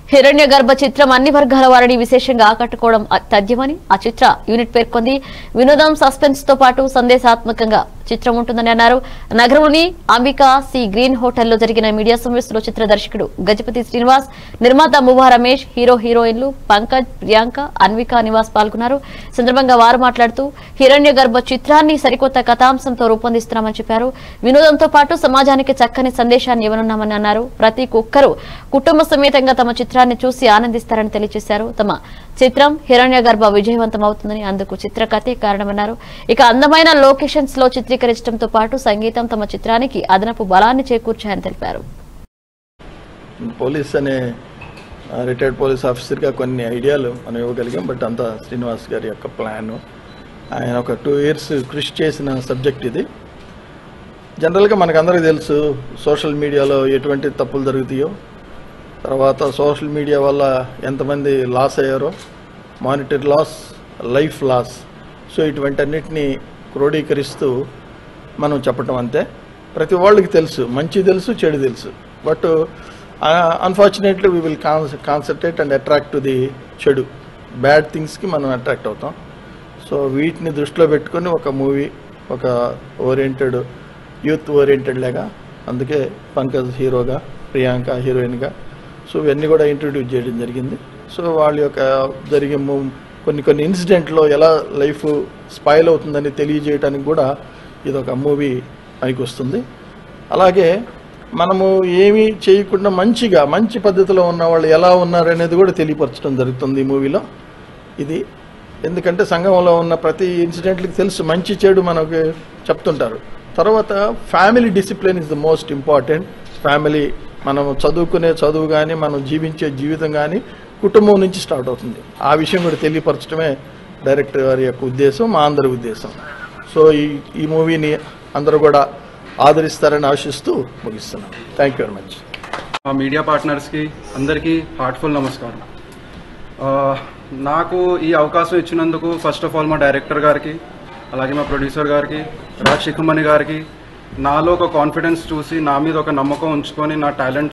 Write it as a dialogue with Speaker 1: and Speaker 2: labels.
Speaker 1: హిరణ్య గర్భ చిత్రం అన్ని వర్గాల వారిని విశేషంగా ఆకట్టుకోవడం తథ్యమని ఆ చిత్ర యూనిట్ పేర్కొంది వినోదం సస్పెన్స్ తో పాటు సందేశాత్మకంగా చిత్రం ఉంటుందని అన్నారు నగరంలోని అంబికా సి గ్రీన్ హోటల్లో జరిగిన మీడియా సమావేశంలో చిత్ర దర్శకుడు గజపతి శ్రీనివాస్ నిర్మాత మువా రమేష్ హీరో హీరోయిన్లు పంకజ్ ప్రియాంక అన్విక నివాస్ పాల్గొన్నారు ఈ సందర్భంగా వారు మాట్లాడుతూ హిరణ్య గర్భ చిత్రాన్ని సరికొత్త కథాంశంతో రూపొందిస్తున్నామని చెప్పారు వినోదంతో పాటు సమాజానికి చక్కని సందేశాన్ని ఇవ్వనున్నామని అన్నారు ప్రతి ఒక్కరూ కుటుంబ సమేతంగా తమ చిత్రాన్ని చూసి ఆనందిస్తారని తెలియజేశారు తమ చిత్రం హిరణ్య గర్భ విజయవంతం అవుతుందని అందుకు చిత్రకథే కారణమన్నారు ఇక అందమైన లొకేషన్స్ లో చిత్రీకరించడంతో పాటు సంగీతం తమ చిత్రానికి అదనపు బలాన్ని చేకూర్చాయని తెలిపారు
Speaker 2: పోలీస్ అనే రిటైర్డ్ పోలీస్ ఆఫీసర్గా కొన్ని ఐడియాలు మనం ఇవ్వగలిగాం బట్ అంతా శ్రీనివాస్ గారి యొక్క ప్లాన్ ఆయన ఒక టూ ఇయర్స్ కృషి చేసిన సబ్జెక్ట్ ఇది జనరల్గా మనకందరికీ తెలుసు సోషల్ మీడియాలో ఎటువంటి తప్పులు జరుగుతాయో తర్వాత సోషల్ మీడియా వల్ల ఎంతమంది లాస్ అయ్యారో monetary loss life loss so ఇటువంటి అన్నిటినీ క్రోడీకరిస్తూ మనం చెప్పటం అంతే ప్రతి వాళ్ళకి తెలుసు మంచి తెలుసు చెడు తెలుసు but unfortunately we will concentrate and attract to the చెడు బ్యాడ్ థింగ్స్కి మనం అట్రాక్ట్ అవుతాం సో వీటిని దృష్టిలో పెట్టుకొని ఒక మూవీ ఒక ఓరియంటెడ్ యూత్ ఓరియంటెడ్ లాగా అందుకే పంకజ్ హీరోగా ప్రియాంక హీరోయిన్గా సో ఇవన్నీ కూడా ఇంట్రడ్యూస్ చేయడం జరిగింది సో వాళ్ళ యొక్క జరిగే మూ- కొన్ని కొన్ని ఇన్సిడెంట్లో ఎలా లైఫ్ స్పాయిల్ అవుతుందని తెలియజేయడానికి కూడా ఇది ఒక మూవీ పనికి వస్తుంది అలాగే మనము ఏమీ చేయకుండా మంచిగా మంచి పద్ధతిలో ఉన్న వాళ్ళు ఎలా ఉన్నారనేది కూడా తెలియపరచడం జరుగుతుంది ఈ మూవీలో ఇది ఎందుకంటే సంఘంలో ఉన్న ప్రతి ఇన్సిడెంట్కి తెలుసు మంచి చెడు మనకు చెప్తుంటారు తర్వాత family discipline is the most important family మనం చదువుకునే చదువు కానీ మనం జీవించే జీవితం కానీ కుటుంబం నుంచి స్టార్ట్ అవుతుంది ఆ విషయం కూడా తెలియపరచడమే డైరెక్టర్ గారి యొక్క ఉద్దేశం మా అందరి ఉద్దేశం సో ఈ ఈ మూవీని అందరూ కూడా ఆదరిస్తారని ఆశిస్తూ ముగిస్తున్నాను థ్యాంక్ యూ వెరీ మచ్
Speaker 3: మా మీడియా పార్ట్నర్స్కి అందరికీ హార్ట్ఫుల్ నమస్కారం ఆ, నాకు ఈ అవకాశం ఇచ్చినందుకు ఫస్ట్ ఆఫ్ ఆల్ మా డైరెక్టర్ గారికి అలాగే మా ప్రొడ్యూసర్ గారికి రాజ్ శిఖమణి గారికి నాలో ఒక కాన్ఫిడెన్స్ చూసి నా మీద ఒక నమ్మకం ఉంచుకొని నా టాలెంట్